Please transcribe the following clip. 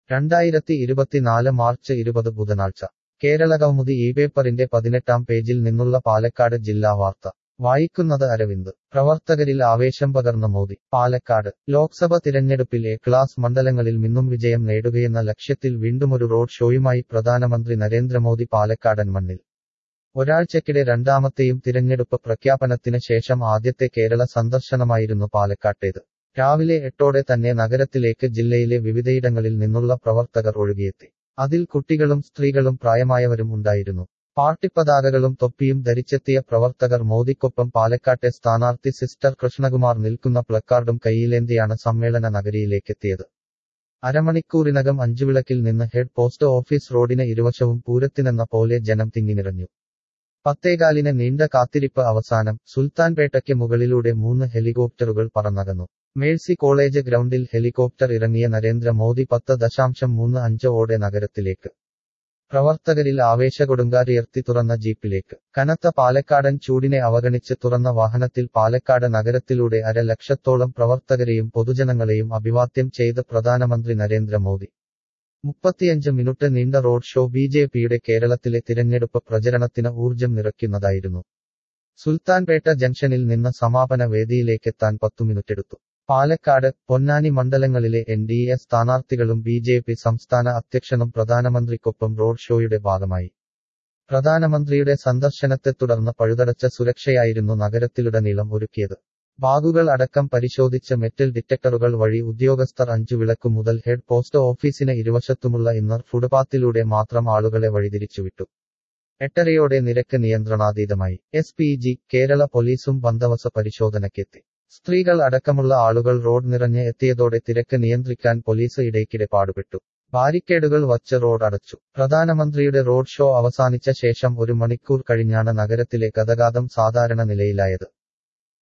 രണ്ടായിരത്തി ഇരുപത്തിനാല് മാർച്ച് ഇരുപത് ബുധനാഴ്ച കേരള കൗമുദി ഈ പേപ്പറിന്റെ പതിനെട്ടാം പേജിൽ നിന്നുള്ള പാലക്കാട് ജില്ലാ വാർത്ത വായിക്കുന്നത് അരവിന്ദ് പ്രവർത്തകരിൽ ആവേശം പകർന്ന മോദി പാലക്കാട് ലോക്സഭ തിരഞ്ഞെടുപ്പിൽ എ ക്ലാസ് മണ്ഡലങ്ങളിൽ മിന്നും വിജയം നേടുകയെന്ന ലക്ഷ്യത്തിൽ വീണ്ടുമൊരു റോഡ് ഷോയുമായി പ്രധാനമന്ത്രി നരേന്ദ്രമോദി പാലക്കാടൻ മണ്ണിൽ ഒരാഴ്ചക്കിടെ രണ്ടാമത്തെയും തിരഞ്ഞെടുപ്പ് പ്രഖ്യാപനത്തിന് ശേഷം ആദ്യത്തെ കേരള സന്ദർശനമായിരുന്നു പാലക്കാട്ടേത് രാവിലെ എട്ടോടെ തന്നെ നഗരത്തിലേക്ക് ജില്ലയിലെ വിവിധയിടങ്ങളിൽ നിന്നുള്ള പ്രവർത്തകർ ഒഴുകിയെത്തി അതിൽ കുട്ടികളും സ്ത്രീകളും പ്രായമായവരും ഉണ്ടായിരുന്നു പാർട്ടി പതാകകളും തൊപ്പിയും ധരിച്ചെത്തിയ പ്രവർത്തകർ മോദിക്കൊപ്പം പാലക്കാട്ടെ സ്ഥാനാർത്ഥി സിസ്റ്റർ കൃഷ്ണകുമാർ നിൽക്കുന്ന പ്ലക്കാർഡും കൈയിലേന്തിയാണ് സമ്മേളന നഗരിയിലേക്കെത്തിയത് അരമണിക്കൂറിനകം അഞ്ചുവിളക്കിൽ നിന്ന് ഹെഡ് പോസ്റ്റ് ഓഫീസ് റോഡിന് ഇരുവശവും പൂരത്തിനെന്ന പോലെ ജനം തിങ്ങിനിറഞ്ഞു പത്തേകാലിന് നീണ്ട കാത്തിരിപ്പ് അവസാനം സുൽത്താൻപേട്ടയ്ക്ക് മുകളിലൂടെ മൂന്ന് ഹെലികോപ്റ്ററുകൾ പറന്നകന്നു മേഴ്സി കോളേജ് ഗ്രൗണ്ടിൽ ഹെലികോപ്റ്റർ ഇറങ്ങിയ നരേന്ദ്രമോദി പത്ത് ദശാംശം മൂന്ന് അഞ്ച് ഓടെ നഗരത്തിലേക്ക് പ്രവർത്തകരിൽ ആവേശകൊടുങ്കാരിയർത്തി തുറന്ന ജീപ്പിലേക്ക് കനത്ത പാലക്കാടൻ ചൂടിനെ അവഗണിച്ച് തുറന്ന വാഹനത്തിൽ പാലക്കാട് നഗരത്തിലൂടെ അര ലക്ഷത്തോളം പ്രവർത്തകരെയും പൊതുജനങ്ങളെയും അഭിവാദ്യം ചെയ്ത് പ്രധാനമന്ത്രി നരേന്ദ്രമോദി മുപ്പത്തിയഞ്ച് മിനിറ്റ് നീണ്ട റോഡ് ഷോ ബി ജെ പിയുടെ കേരളത്തിലെ തിരഞ്ഞെടുപ്പ് പ്രചരണത്തിന് ഊർജം നിറയ്ക്കുന്നതായിരുന്നു സുൽത്താൻപേട്ട ജംഗ്ഷനിൽ നിന്ന് സമാപന വേദിയിലേക്കെത്താൻ പത്തു മിനിറ്റെടുത്തു പാലക്കാട് പൊന്നാനി മണ്ഡലങ്ങളിലെ എൻ ഡി എ സ്ഥാനാർത്ഥികളും ബി ജെ പി സംസ്ഥാന അധ്യക്ഷനും പ്രധാനമന്ത്രിക്കൊപ്പം റോഡ് ഷോയുടെ ഭാഗമായി പ്രധാനമന്ത്രിയുടെ സന്ദർശനത്തെ തുടർന്ന് പഴുതടച്ച സുരക്ഷയായിരുന്നു നഗരത്തിലുടനീളം ഒരുക്കിയത് ബാഗുകൾ അടക്കം പരിശോധിച്ച് മെറ്റൽ ഡിറ്റക്ടറുകൾ വഴി ഉദ്യോഗസ്ഥർ അഞ്ചു വിളക്കു മുതൽ ഹെഡ് പോസ്റ്റ് ഓഫീസിന് ഇരുവശത്തുമുള്ള ഇന്നർ ഫുട്പാത്തിലൂടെ മാത്രം ആളുകളെ വഴിതിരിച്ചുവിട്ടു എട്ടരയോടെ നിരക്ക് നിയന്ത്രണാതീതമായി എസ് പി ജി കേരള പോലീസും ബന്ദവസ പരിശോധനയ്ക്കെത്തി സ്ത്രീകൾ അടക്കമുള്ള ആളുകൾ റോഡ് നിറഞ്ഞ് എത്തിയതോടെ തിരക്ക് നിയന്ത്രിക്കാൻ പോലീസ് ഇടയ്ക്കിടെ പാടുപെട്ടു ബാരിക്കേഡുകൾ വച്ച് റോഡ് അടച്ചു പ്രധാനമന്ത്രിയുടെ റോഡ് ഷോ അവസാനിച്ച ശേഷം ഒരു മണിക്കൂർ കഴിഞ്ഞാണ് നഗരത്തിലെ ഗതാഗതം സാധാരണ നിലയിലായത്